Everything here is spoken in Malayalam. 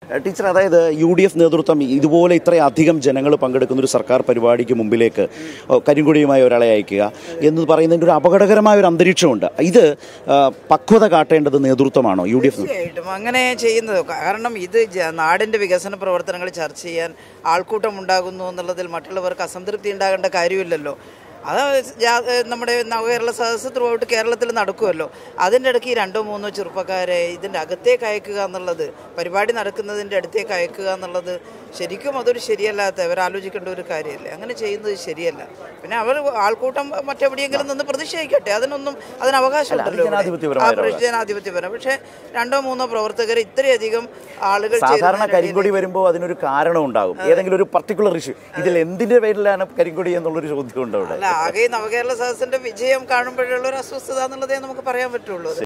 ടീച്ചർ അതായത് യു ഡി എഫ് നേതൃത്വം ഇതുപോലെ ഇത്രയധികം ജനങ്ങൾ പങ്കെടുക്കുന്ന ഒരു സർക്കാർ പരിപാടിക്ക് മുമ്പിലേക്ക് ഓ, കരിങ്കൊടിയുമായി ഒരാളെ അയക്കുക എന്ന് പറയുന്നതിൻ്റെ ഒരു അപകടകരമായ ഒരു അന്തരീക്ഷമുണ്ട് ഇത് ആ, പക്വത കാട്ടേണ്ടത് നേതൃത്വമാണോ യു ഡി എഫ് തീർച്ചയായിട്ടും അങ്ങനെ ചെയ്യുന്നത് കാരണം ഇത് ജ- നാടിന്റെ വികസന പ്രവർത്തനങ്ങൾ ചർച്ച ചെയ്യാൻ ആൾക്കൂട്ടം ഉണ്ടാകുന്നു എന്നുള്ളതിൽ മറ്റുള്ളവർക്ക് അസംതൃപ്തി ഉണ്ടാകേണ്ട കാര്യമില്ലല്ലോ അത് ജാ- ഏ, നമ്മുടെ നവകേരള സദസ്സ് ത്രൂ ഔട്ട് കേരളത്തിൽ നടക്കുമല്ലോ അതിൻ്റെ ഇടയ്ക്ക് ഈ രണ്ടോ മൂന്നോ ചെറുപ്പക്കാരെ ഇതിൻ്റെ അകത്തേക്ക് അയക്കുക എന്നുള്ളത് പരിപാടി നടക്കുന്നതിൻ്റെ അടുത്തേക്ക് അയക്കുക എന്നുള്ളത് ശരിക്കും അതൊരു ശരിയല്ലാത്ത അവരാലോചിക്കേണ്ട ഒരു കാര്യമല്ലേ അങ്ങനെ ചെയ്യുന്നത് ശരിയല്ല പിന്നെ അവർ ആൾക്കൂട്ടം മറ്റെവിടെയെങ്കിലും നിന്ന് പ്രതിഷേധിക്കട്ടെ അതിനൊന്നും അതിന് അവകാശമുണ്ടല്ലോ ഇവിടെ. ജനാധിപത്യപരമായ ആ, പ്രശ്നം ജനാധിപത്യപരം പക്ഷേ രണ്ടോ മൂന്നോ പ്രവർത്തകർ ഇത്രയധികം ആളുകൾ സാധാരണ ചേരുന്നതിനിടയിൽ കരിങ്കൊടി വരുമ്പോൾ അതിനൊരു കാരണം ഉണ്ടാകും ഏതെങ്കിലും ഒരു പർട്ടിക്കുലർ ഇഷ്യൂ ഇതിൽ എന്തിന്റെ പേരിലാണ് കരിങ്കൊടി എന്നുള്ളൊരു ചോദ്യം ഉണ്ട് അവിടെ അല്ല ആകെ നവകേരള സദസ്സിന്റെ വിജയം കാണുമ്പോഴുള്ള ഒരു അസ്വസ്ഥത എന്നുള്ളതേ നമുക്ക് പറയാൻ പറ്റുള്ളൂ